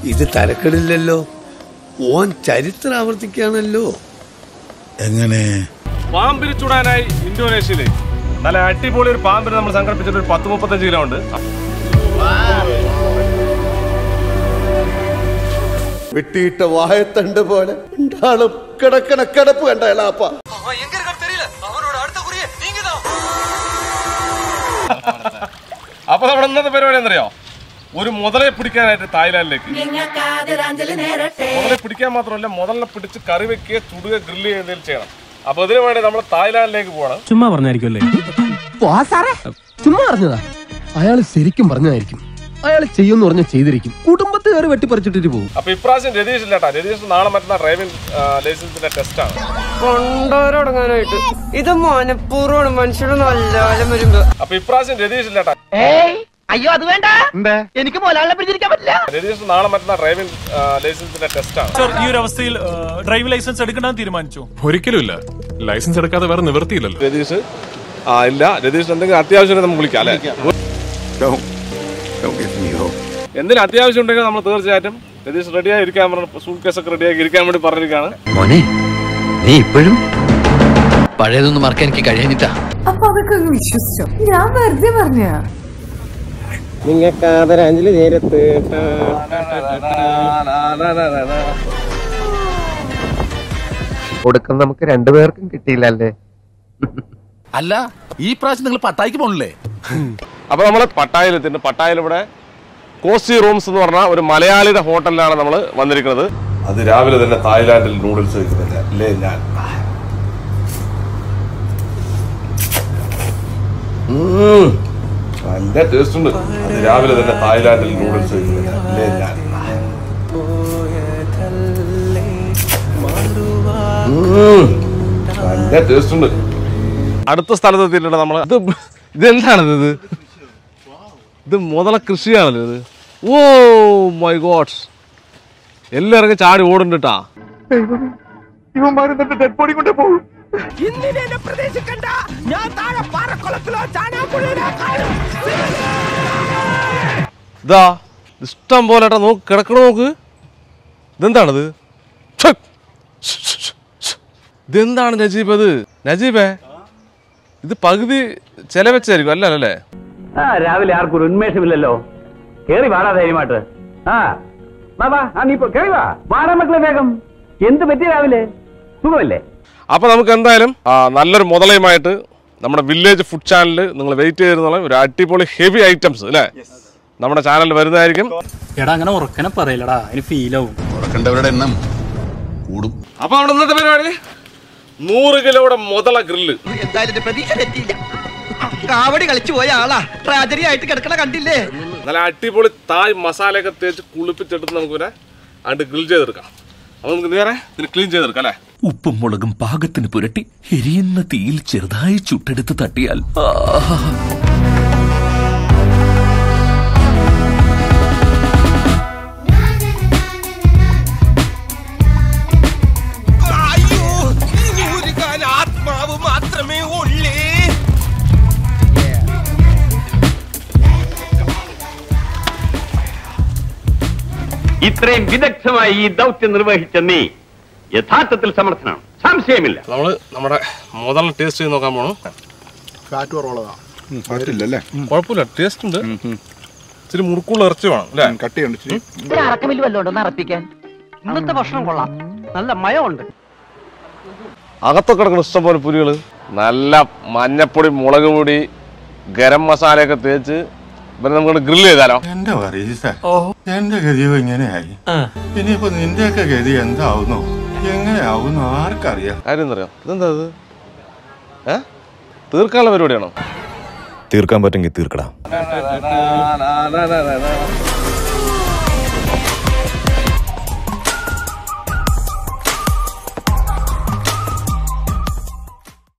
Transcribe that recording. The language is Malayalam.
ഇത് തരക്കെടില്ലല്ലോ ഓൻ ചരിത്രം ആവർത്തിക്കുകയാണല്ലോ എങ്ങനെ പാമ്പിന് ചൂടാനായി ഇന്തോനേഷ്യയിലേക്ക് നല്ല അടിപൊളി ഒരു പാമ്പിന് നമ്മൾ സംഘടിപ്പിച്ചിട്ട് ഒരു പത്ത് മുപ്പത്തഞ്ച് കിലോ ഉണ്ട് വെട്ടിയിട്ട വായത്തണ്ട് പോലെ ഉണ്ടാളും കിടക്കണ കിടപ്പ് കണ്ട എളാപ്പ അപ്പൊ നമ്മുടെ ഇന്നത്തെ പരിപാടി എന്തറിയോ ഒരു മുതലെ പിടിക്കാനായിട്ട് തായ്ലാന്റിലേക്ക് മുതലെ പിടിക്കാൻ മാത്രമല്ല മുതലിനെ പിടിച്ച് കറി വെക്കുക ചുടുക ഗ്രില്ല് ചെയ്യുന്നതിൽ ചെയ്യണം അപ്പൊ ഇതിനു വേണ്ടി നമ്മൾ തായ്ലാന്റിലേക്ക് പോകണം ചുമ്മാ പറഞ്ഞായിരിക്കുമല്ലേ ചുമ്മാ പറഞ്ഞതാ അയാൾ ശരിക്കും പറഞ്ഞതായിരിക്കും അയാൾ ചെയ്യുമെന്ന് പറഞ്ഞ ചെയ്തിരിക്കും കുടുംബത്തുകാർ വെട്ടിപ്പറിച്ചിട്ടിട്ട് പോകും അപ്പൊ ഇപ്രാവശ്യം രതീഷ് ഇല്ലാട്ടാ രതീഷ് നാളെ മറ്റന്നാ ഡ്രൈവിംഗ് ലൈസൻസിന്റെ ടെസ്റ്റ് ആണ് കൊണ്ടോരടങ്ങാനായിട്ട് ഇത് മനഃപൂർവ്വമാണ് മനുഷ്യരുടെ നല്ലകാലം വരുമ്പോ അപ്പൊ ഇപ്രാവശ്യം രതീഷ് ഇല്ലാട്ടാ അയ്യോ അത് വേണ്ട എനിക്ക് മോലാളിനെ പിടിച്ചിരിക്കാൻ പറ്റില്ല രതീഷ് നാളെ മറ്റന്നാ ഡ്രൈവിംഗ് ലൈസൻസിന്റെ ടെസ്റ്റ് ആണ് സർ ഈ ഒരു അവസ്ഥയിൽ ഡ്രൈവിംഗ് ലൈസൻസ് എടുക്കണമെന്ന് തീരുമാനിച്ചു ഒരിക്കലും ഇല്ല ലൈസൻസ് എടുക്കാതെ വേറെ നിവൃത്തിയില്ലല്ലോ രതീഷ് ആ ഇല്ല രതീഷ് എന്തെങ്കിലും അത്യാവശ്യം നമുക്ക് വിളിക്കാം അല്ലെ എന്തെങ്കിലും അത്യാവശ്യം ഉണ്ടെങ്കിൽ നമ്മൾ തീർച്ചയായിട്ടും രതീഷ് റെഡിയായി ഇരിക്കാൻ പറഞ്ഞ സൂട്ട് കേസ് ഒക്കെ റെഡിയാക്കി ഇരിക്കാൻ വേണ്ടി പറഞ്ഞിരിക്കുകയാണ് മോനെ നീ ഇപ്പോഴും പഴയതൊന്നും മറക്കാൻ എനിക്ക് കഴിയാഞ്ഞിട്ടാ അപ്പൊ അതൊക്കെ അങ്ങ് വിശ്വസിച്ചോ ഞാൻ വെറുതെ പറഞ്ഞ നിങ്ങൾക്ക് ആദരാഞ്ജലി നേരത്ത് കൊടുക്കാൻ നമുക്ക് രണ്ടുപേർക്കും കിട്ടിയില്ലല്ലേ അല്ല ഈ പ്രാവശ്യം നിങ്ങൾ പട്ടായിക്ക് പോണില്ലേ അപ്പൊ നമ്മൾ പട്ടായയിൽ എത്തിയിട്ടുണ്ട് പട്ടായയിൽ ഇവിടെ കോസ്റ്റി റൂംസ് എന്ന് പറഞ്ഞ ഒരു മലയാളിയുടെ ഹോട്ടലിലാണ് നമ്മൾ വന്നിരിക്കുന്നത് അത് രാവിലെ തന്നെ തായ്ലാന്റിൽ നൂഡിൽസ് കഴിക്കുന്നില്ല അല്ലേ ഞാൻ ഉം. നല്ല ടേസ്റ്റ് ഉണ്ട് അത് രാവിലെ തന്നെ തായ്ലാന്റിൽ നൂഡിൽസ് കഴിക്കുന്നില്ല അല്ലേ ഞാൻ ഉം. നല്ല ടേസ്റ്റ് ഉണ്ട് അടുത്ത സ്ഥലത്ത് എത്തിയിട്ടുണ്ട് നമ്മൾ ഇത് ഇതെന്താണിത് ഇത് ഇത് മുതല കൃഷിയാണല്ലോ ഇത് ഓ മൈ ഗോഡ് എല്ലാവർക്കും ചാടി ഓടുന്നുട്ടാ ഇതാ ഇഷ്ടം പോലെ ഏട്ടാ നോക്ക് കിടക്കണ നോക്ക് ഇതെന്താണിത് ഛെ! ഇതെന്താണ് നജീബ് അത് നജീബേ ഇത് പകുതി ചെലവെച്ചായിരിക്കും അല്ല അല്ലേ ആ രാവിലെ ആർക്കും ഒരു ഉന്മേഷമില്ലല്ലോ കേറി വാടാ ധൈര്യമായിട്ട് ആ വാ വാ ആ നീ ഇപ്പൊ കേറി വാ വാടാ മക്കളെ വേഗം എന്ത് പറ്റി രാവിലെ സുഖമല്ലേ അപ്പൊ നമുക്ക് എന്തായാലും ആ, നല്ലൊരു മുതലയുമായിട്ട് നമ്മുടെ വില്ലേജ് ഫുഡ് ചാനലിൽ നിങ്ങൾ വെയിറ്റ് ചെയ്തിരുന്നുള്ള ഒരു അടിപൊളി ഹെവി ഐറ്റംസ് അല്ലേ നമ്മുടെ ചാനലിൽ വരുന്നതായിരിക്കും എടാ അങ്ങനെ ഉറക്കനെ പറയില്ലടാ അതിന് ഫീൽ ആവും ഉറക്കണ്ടവരുടെ എണ്ണം കൂടും അപ്പൊ നമ്മുടെ ഇന്നത്തെ പരിപാടി നൂറ് കിലോയുടെ മുതല ഗ്രില്ല് എന്തായാലും പ്രതീക്ഷ തെറ്റിയില്ല കാവടി കളിച്ചു പോയ ആളാ ട്രാജഡി ആയിട്ട് കിടക്കണ കണ്ടില്ലേ നല്ല അടിപൊളി തായ് മസാലയൊക്കെ തേച്ച് കുളിപ്പിച്ചെടുത്ത് നമുക്ക് പിന്നെ അണ്ട് ഗ്രിൽ ചെയ്തെടുക്കാം അപ്പൊ നമുക്ക് നേരെ ഇതിന് ക്ലീൻ ചെയ്തെടുക്കാം അല്ലേ ഉപ്പും മുളകും പാകത്തിന് പുരട്ടി എരിയുന്ന തീയിൽ ചെറുതായി ചുട്ടെടുത്ത് തട്ടിയാൽ ആഹാ. ആത്മാവ് മാത്രമേ ഉള്ളേ ഇത്രയും വിദഗ്ധമായി ഈ ദൗത്യം നിർവഹിച്ച നീ യഥാർത്ഥത്തിൽ സമർത്ഥനാണ് സംശയമില്ല നമ്മള് നമ്മുടെ മുതല ടേസ്റ്റ് ചെയ്ത് നോക്കാൻ പോണു ഫാറ്റ് കുറവുള്ളതാ കുഴപ്പമില്ല ടേസ്റ്റ് ഉണ്ട് ഇച്ചിരി മുറുക്കുള്ള ഇറച്ചി വേണം അല്ലേ കട്ടിയുണ്ട് ഇച്ചിരി അറക്കമില്ല വല്ലോണ്ട് നടത്തിക്കാൻ ഇന്നത്തെ ഭക്ഷണം കൊള്ളാം നല്ല മയമുണ്ട് അകത്തൊക്കെ കിടക്കുന്ന ഇഷ്ടംപോലെ പുരികള് നല്ല മഞ്ഞപ്പൊടി മുളക് പൊടി ഗരം മസാലയൊക്കെ തേച്ച് ഇവരെ നമുക്ക് ഗ്രില്ല് ചെയ്താലോ എന്റെ പറയീസ എന്റെ ഗതിയോ ഇങ്ങനെയായി ഇനിയിപ്പോ നിന്റെയൊക്കെ ഗതി എന്താവുന്നു എങ്ങനെയാവുന്നു ആർക്കറിയാം കാര്യം എന്തറിയോ ഇതെന്താ ഇത് ഏ തീർക്കാനുള്ള പരിപാടിയാണോ തീർക്കാൻ പറ്റുമെങ്കിൽ തീർക്കടാ